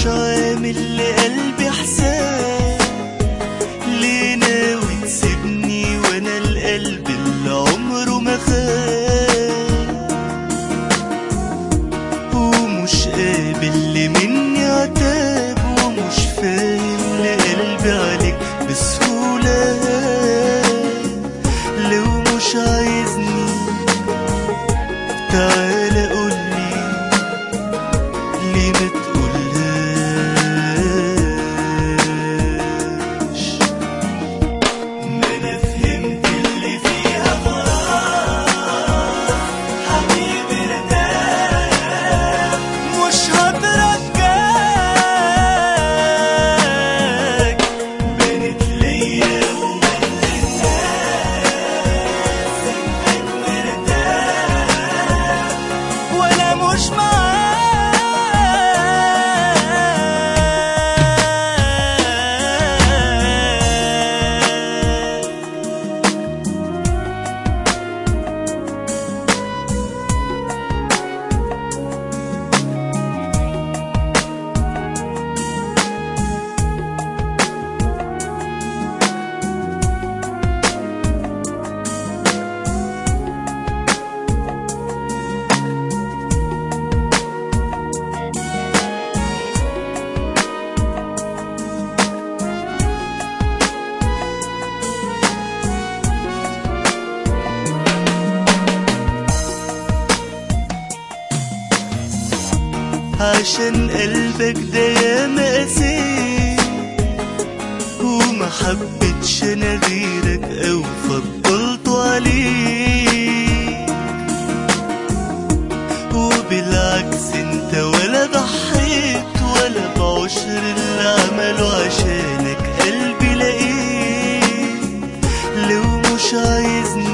مش عامل لقلبي حساب ليه ناوي تسيبني وانا القلب اللي عمره ما خاب ومش قابل لمني عتاب ومش فاهم لقلبي عليك بسهولة لو مش عايزني تعالى قولي ليه ما تقولهاش ما انا فهمت اللي فيها خلاص حبيبي ارتاح مش هترجاك بنت ليا وبنت الناس انك مرتاح وانا مش معاك عشان قلبك ده يا مقاسي وما حبتش انا غيرك او فضلته عليك وبالعكس انت ولا ضحيت ولا بعشر اللي عمله عشانك قلبي لقيت لو مش عايزني